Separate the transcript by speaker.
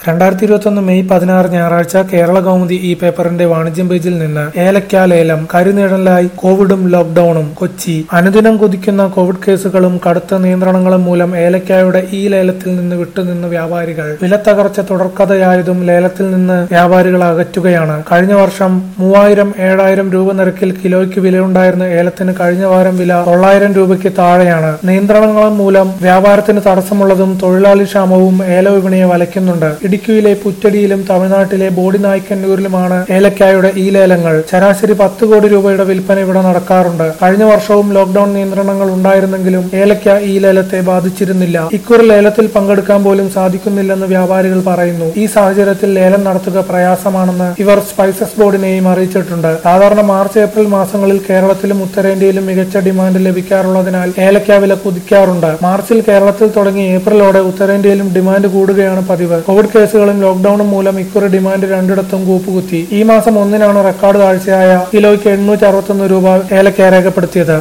Speaker 1: രണ്ടായിരത്തി ഇരുപത്തൊന്ന് മെയ് പതിനാറ് ഞായറാഴ്ച കേരള കൗമുദി ഈ പേപ്പറിന്റെ വാണിജ്യം പേജിൽ നിന്ന് ഏലക്ക ലേലം കരിനിഴലായി കോവിഡും ലോക്ഡൌണും കൊച്ചി അനുദിനം കുതിക്കുന്ന കോവിഡ് കേസുകളും കടുത്ത നിയന്ത്രണങ്ങളും മൂലം ഏലക്കായുടെ ഈ ലേലത്തിൽ നിന്ന് വിട്ടുനിന്ന വ്യാപാരികൾ വിലത്തകർച്ച തുടർക്കഥയായതും ലേലത്തിൽ നിന്ന് വ്യാപാരികൾ അകറ്റുകയാണ് കഴിഞ്ഞ വർഷം മൂവായിരം ഏഴായിരം രൂപ നിരക്കിൽ കിലോയ്ക്ക് വിലയുണ്ടായിരുന്ന ഏലത്തിന് കഴിഞ്ഞ വാരം വില തൊള്ളായിരം രൂപയ്ക്ക് താഴെയാണ് നിയന്ത്രണങ്ങളും മൂലം വ്യാപാരത്തിന് തടസ്സമുള്ളതും തൊഴിലാളി ക്ഷാമവും ഏല വിപണിയെ വലയ്ക്കുന്നുണ്ട് ഇടുക്കിയിലെ പുറ്റടിയിലും തമിഴ്നാട്ടിലെ ബോഡിനായ്ക്കന്നൂരിലുമാണ് ഏലക്കായുടെ ഈ ലേലങ്ങൾ ശരാശരി പത്ത് കോടി രൂപയുടെ വിൽപ്പന ഇവിടെ നടക്കാറുണ്ട് കഴിഞ്ഞ വർഷവും ലോക്ഡൌൺ നിയന്ത്രണങ്ങൾ ഉണ്ടായിരുന്നെങ്കിലും ഏലക്ക ഈ ലേലത്തെ ബാധിച്ചിരുന്നില്ല ഇക്കുറി ലേലത്തിൽ പങ്കെടുക്കാൻ പോലും സാധിക്കുന്നില്ലെന്ന് വ്യാപാരികൾ പറയുന്നു ഈ സാഹചര്യത്തിൽ ലേലം നടത്തുക പ്രയാസമാണെന്ന് ഇവർ സ്പൈസസ് ബോർഡിനെയും അറിയിച്ചിട്ടുണ്ട് സാധാരണ മാർച്ച് ഏപ്രിൽ മാസങ്ങളിൽ കേരളത്തിലും ഉത്തരേന്ത്യയിലും മികച്ച ഡിമാൻഡ് ലഭിക്കാറുള്ളതിനാൽ ഏലക്ക വില കുതിക്കാറുണ്ട് മാർച്ചിൽ കേരളത്തിൽ തുടങ്ങി ഏപ്രിലോടെ ഉത്തരേന്ത്യയിലും ഡിമാൻഡ് കൂടുകയാണ് പതിവ് കോവിഡ് കേസുകളും ലോക്ഡൌണും മൂലം ഇക്കുറി ഡിമാൻഡ് രണ്ടിടത്തും കൂപ്പുകുത്തി ഈ മാസം ഒന്നിനാണ് റെക്കോർഡ് താഴ്ചയായ കിലോയ്ക്ക് എണ്ണൂറ്റി അറുപത്തൊന്ന് രൂപ ഏലക്ക രേഖപ്പെടുത്തിയത്